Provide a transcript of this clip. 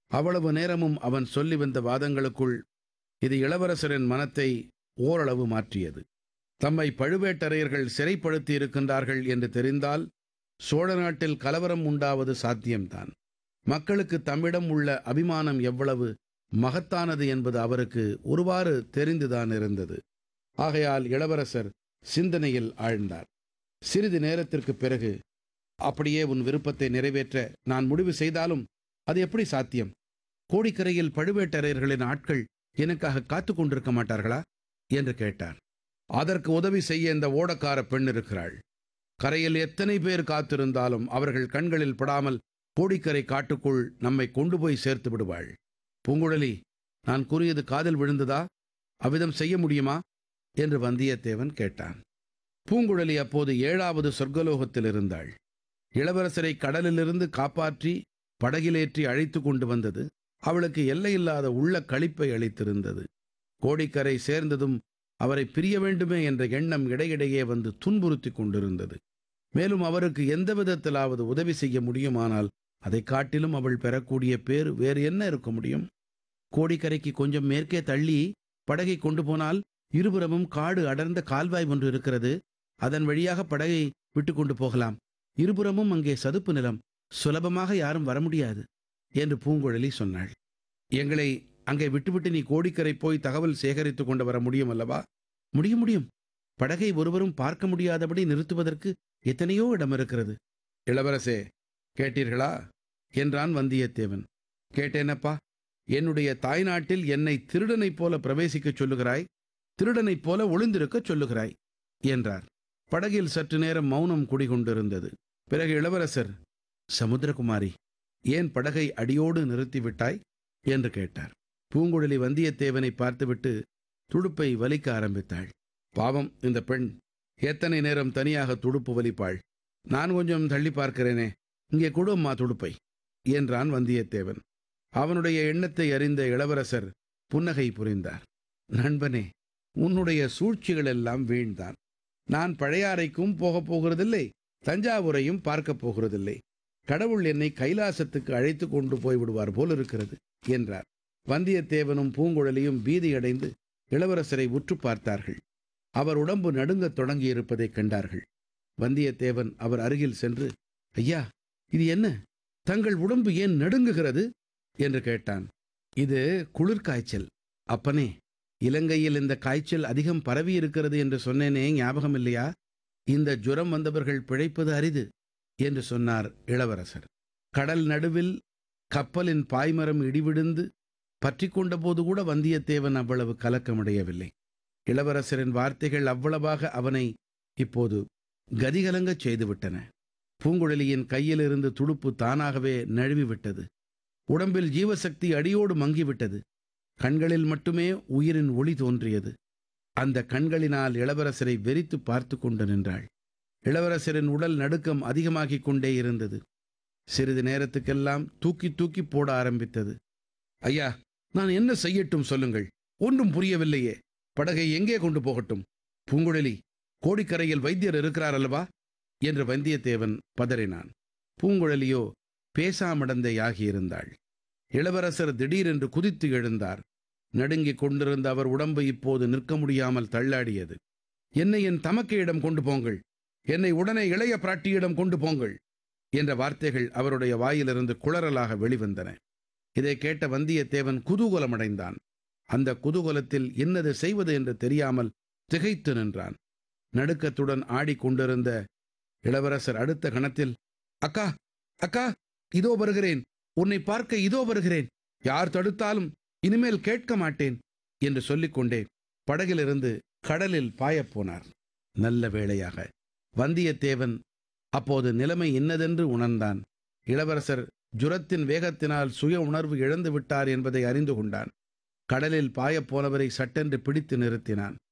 அவ்வளவு நேரமும் அவன் சொல்லி வந்த வாதங்களுக்குள் இது இளவரசரின் மனத்தை ஓரளவு மாற்றியது தம்மை பழுவேட்டரையர்கள் சிறைப்படுத்தி இருக்கின்றார்கள் என்று தெரிந்தால் சோழ நாட்டில் கலவரம் உண்டாவது சாத்தியம்தான் மக்களுக்கு தம்மிடம் உள்ள அபிமானம் எவ்வளவு மகத்தானது என்பது அவருக்கு ஒருவாறு தெரிந்துதான் இருந்தது ஆகையால் இளவரசர் சிந்தனையில் ஆழ்ந்தார் சிறிது நேரத்திற்குப் பிறகு அப்படியே உன் விருப்பத்தை நிறைவேற்ற நான் முடிவு செய்தாலும் அது எப்படி சாத்தியம் கோடிக்கரையில் பழுவேட்டரையர்களின் ஆட்கள் எனக்காக காத்து கொண்டிருக்க மாட்டார்களா என்று கேட்டார் அதற்கு உதவி செய்ய இந்த ஓடக்கார பெண் இருக்கிறாள் கரையில் எத்தனை பேர் காத்திருந்தாலும் அவர்கள் கண்களில் படாமல் கோடிக்கரை காட்டுக்குள் நம்மை கொண்டு போய் சேர்த்து விடுவாள் பூங்குழலி நான் கூறியது காதில் விழுந்ததா அவ்விதம் செய்ய முடியுமா என்று வந்தியத்தேவன் கேட்டான் பூங்குழலி அப்போது ஏழாவது சொர்க்கலோகத்தில் இருந்தாள் இளவரசரை கடலிலிருந்து காப்பாற்றி படகிலேற்றி அழைத்து கொண்டு வந்தது அவளுக்கு எல்லையில்லாத உள்ள களிப்பை அளித்திருந்தது கோடிக்கரை சேர்ந்ததும் அவரை பிரிய வேண்டுமே என்ற எண்ணம் இடையிடையே வந்து துன்புறுத்தி கொண்டிருந்தது மேலும் அவருக்கு எந்த விதத்திலாவது உதவி செய்ய முடியுமானால் அதைக் காட்டிலும் அவள் பெறக்கூடிய பேர் வேறு என்ன இருக்க முடியும் கோடிக்கரைக்கு கொஞ்சம் மேற்கே தள்ளி படகை கொண்டு போனால் இருபுறமும் காடு அடர்ந்த கால்வாய் ஒன்று இருக்கிறது அதன் வழியாக படகை விட்டு கொண்டு போகலாம் இருபுறமும் அங்கே சதுப்பு நிலம் சுலபமாக யாரும் வர முடியாது என்று பூங்குழலி சொன்னாள் எங்களை அங்கே விட்டுவிட்டு நீ கோடிக்கரை போய் தகவல் சேகரித்து கொண்டு வர முடியும் அல்லவா முடியும் முடியும் படகை ஒருவரும் பார்க்க முடியாதபடி நிறுத்துவதற்கு எத்தனையோ இடம் இருக்கிறது இளவரசே கேட்டீர்களா என்றான் வந்தியத்தேவன் கேட்டேனப்பா என்னுடைய தாய்நாட்டில் என்னை திருடனைப் போல பிரவேசிக்கச் சொல்லுகிறாய் திருடனைப் போல ஒளிந்திருக்கச் சொல்லுகிறாய் என்றார் படகில் சற்று நேரம் மௌனம் குடிகொண்டிருந்தது பிறகு இளவரசர் சமுத்திரகுமாரி ஏன் படகை அடியோடு நிறுத்திவிட்டாய் என்று கேட்டார் பூங்குழலி வந்தியத்தேவனை பார்த்துவிட்டு துடுப்பை வலிக்க ஆரம்பித்தாள் பாவம் இந்த பெண் எத்தனை நேரம் தனியாக துடுப்பு வலிப்பாள் நான் கொஞ்சம் தள்ளி பார்க்கிறேனே இங்கே கொடும்மா துடுப்பை என்றான் வந்தியத்தேவன் அவனுடைய எண்ணத்தை அறிந்த இளவரசர் புன்னகை புரிந்தார் நண்பனே உன்னுடைய சூழ்ச்சிகள் எல்லாம் வீண்தான் நான் பழையாறைக்கும் போகப் போகிறதில்லை தஞ்சாவூரையும் பார்க்கப் போகிறதில்லை கடவுள் என்னை கைலாசத்துக்கு அழைத்து கொண்டு போய் விடுவார் போல் இருக்கிறது என்றார் வந்தியத்தேவனும் பூங்குழலியும் பீதியடைந்து இளவரசரை உற்று பார்த்தார்கள் அவர் உடம்பு நடுங்கத் தொடங்கியிருப்பதைக் கண்டார்கள் வந்தியத்தேவன் அவர் அருகில் சென்று ஐயா இது என்ன தங்கள் உடம்பு ஏன் நடுங்குகிறது என்று கேட்டான் இது குளிர்காய்ச்சல் அப்பனே இலங்கையில் இந்த காய்ச்சல் அதிகம் பரவி இருக்கிறது என்று சொன்னேனே ஞாபகம் இல்லையா இந்த ஜுரம் வந்தவர்கள் பிழைப்பது அரிது என்று சொன்னார் இளவரசர் கடல் நடுவில் கப்பலின் பாய்மரம் இடிவிழுந்து பற்றி கொண்டபோது கூட வந்தியத்தேவன் அவ்வளவு கலக்கமடையவில்லை இளவரசரின் வார்த்தைகள் அவ்வளவாக அவனை இப்போது கதிகலங்கச் செய்துவிட்டன பூங்குழலியின் கையிலிருந்து துடுப்பு தானாகவே நழுவிவிட்டது உடம்பில் ஜீவசக்தி அடியோடு மங்கிவிட்டது கண்களில் மட்டுமே உயிரின் ஒளி தோன்றியது அந்த கண்களினால் இளவரசரை வெறித்து பார்த்து கொண்டு நின்றாள் இளவரசரின் உடல் நடுக்கம் அதிகமாகிக் கொண்டே இருந்தது சிறிது நேரத்துக்கெல்லாம் தூக்கி தூக்கி போட ஆரம்பித்தது ஐயா நான் என்ன செய்யட்டும் சொல்லுங்கள் ஒன்றும் புரியவில்லையே படகை எங்கே கொண்டு போகட்டும் பூங்குழலி கோடிக்கரையில் வைத்தியர் இருக்கிறார் அல்லவா என்று வந்தியத்தேவன் பதறினான் பூங்குழலியோ பேசாமடந்தையாகியிருந்தாள் இளவரசர் திடீரென்று குதித்து எழுந்தார் நடுங்கிக் கொண்டிருந்த அவர் உடம்பு இப்போது நிற்க முடியாமல் தள்ளாடியது என்னை என் தமக்கையிடம் கொண்டு போங்கள் என்னை உடனே இளைய பிராட்டியிடம் கொண்டு போங்கள் என்ற வார்த்தைகள் அவருடைய வாயிலிருந்து குளறலாக வெளிவந்தன இதை கேட்ட வந்தியத்தேவன் குதூகலமடைந்தான் அந்த குதூகலத்தில் என்னது செய்வது என்று தெரியாமல் திகைத்து நின்றான் நடுக்கத்துடன் ஆடிக்கொண்டிருந்த இளவரசர் அடுத்த கணத்தில் அக்கா அக்கா இதோ வருகிறேன் உன்னை பார்க்க இதோ வருகிறேன் யார் தடுத்தாலும் இனிமேல் கேட்க மாட்டேன் என்று சொல்லிக்கொண்டே படகிலிருந்து கடலில் பாயப் போனார் நல்ல வேளையாக வந்தியத்தேவன் அப்போது நிலைமை இன்னதென்று உணர்ந்தான் இளவரசர் ஜுரத்தின் வேகத்தினால் சுய உணர்வு இழந்து விட்டார் என்பதை அறிந்து கொண்டான் கடலில் பாயப் போனவரை சட்டென்று பிடித்து நிறுத்தினான்